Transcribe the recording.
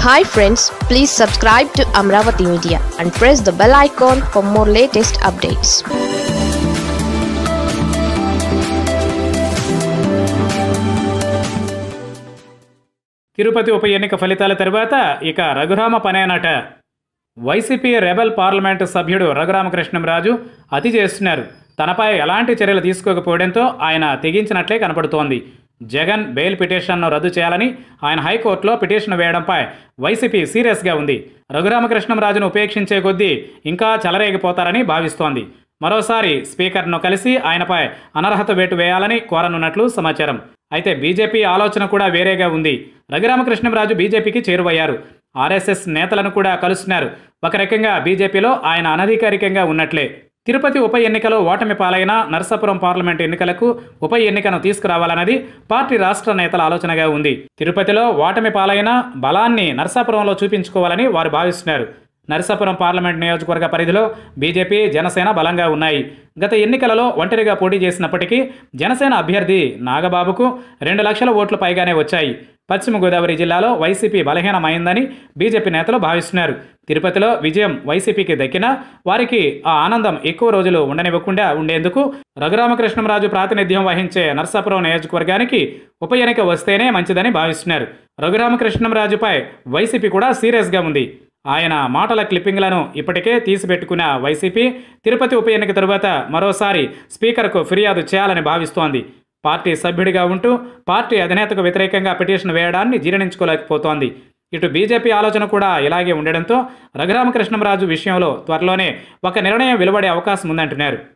hi friends please subscribe to Amaravati media and press the bell icon for more latest updates Tirupati ఉప ఎన్నిక ఫలితాల తర్వాత ఇక రఘురామ పనేనట వైసీపీ రెబల్ పార్లమెంటు సభ్యుడు రఘురామకృష్ణంరాజు అతి చేస్తున్నారు తనపై ఎలాంటి చర్యలు తీసుకోకపోవడంతో ఆయన తెగించినట్లే కనపడుతోంది జగన్ బెయిల్ పిటిషన్ను రద్దు చేయాలని ఆయన హైకోర్టులో పిటిషన్ వేయడంపై వైసీపీ సీరియస్గా ఉంది రఘురామకృష్ణంరాజును ఉపేక్షించే కొద్దీ ఇంకా చెలరేగిపోతారని భావిస్తోంది మరోసారి స్పీకర్ను కలిసి ఆయనపై అనర్హత వేటు వేయాలని కోరనున్నట్లు సమాచారం అయితే బీజేపీ ఆలోచన కూడా వేరేగా ఉంది రఘురామకృష్ణంరాజు బీజేపీకి చేరువయ్యారు ఆర్ఎస్ఎస్ నేతలను కూడా కలుస్తున్నారు ఒక రకంగా బీజేపీలో ఆయన అనధికారికంగా ఉన్నట్లే తిరుపతి ఉప ఎన్నికలో ఓటమి పాలైన నరసాపురం పార్లమెంట్ ఎన్నికలకు ఉప ఎన్నికను తీసుకురావాలన్నది పార్టీ రాష్ట్ర నేతల ఆలోచనగా ఉంది తిరుపతిలో ఓటమి పాలైన బలాన్ని నరసాపురంలో చూపించుకోవాలని వారు భావిస్తున్నారు నరసాపురం పార్లమెంట్ నియోజకవర్గ పరిధిలో బీజేపీ జనసేన బలంగా ఉన్నాయి గత ఎన్నికలలో ఒంటరిగా పోటీ చేసినప్పటికీ జనసేన అభ్యర్థి నాగబాబుకు రెండు లక్షల ఓట్లు పైగానే వచ్చాయి పశ్చిమ గోదావరి జిల్లాలో వైసీపీ బలహీనమైందని బీజేపీ నేతలు భావిస్తున్నారు తిరుపతిలో విజయం వైసీపీకి దక్కినా వారికి ఆ ఆనందం ఎక్కువ రోజులు ఉండనివ్వకుండా ఉండేందుకు రఘురామకృష్ణంరాజు ప్రాతినిధ్యం వహించే నర్సాపురం నియోజకవర్గానికి ఉప ఎన్నిక వస్తేనే మంచిదని భావిస్తున్నారు రఘురామకృష్ణంరాజుపై వైసీపీ కూడా సీరియస్గా ఉంది ఆయన మాటల క్లిప్పింగ్లను ఇప్పటికే తీసిపెట్టుకున్న వైసీపీ తిరుపతి ఉప ఎన్నిక తరువాత మరోసారి స్పీకర్కు ఫిర్యాదు చేయాలని భావిస్తోంది పార్టీ సభ్యుడిగా ఉంటూ పార్టీ అధినేతకు వ్యతిరేకంగా పిటిషన్ వేయడాన్ని జీర్ణించుకోలేకపోతోంది ఇటు బీజేపీ ఆలోచన కూడా ఇలాగే ఉండడంతో రఘురామకృష్ణంరాజు విషయంలో త్వరలోనే ఒక నిర్ణయం వెలువడే అవకాశం ఉందంటున్నారు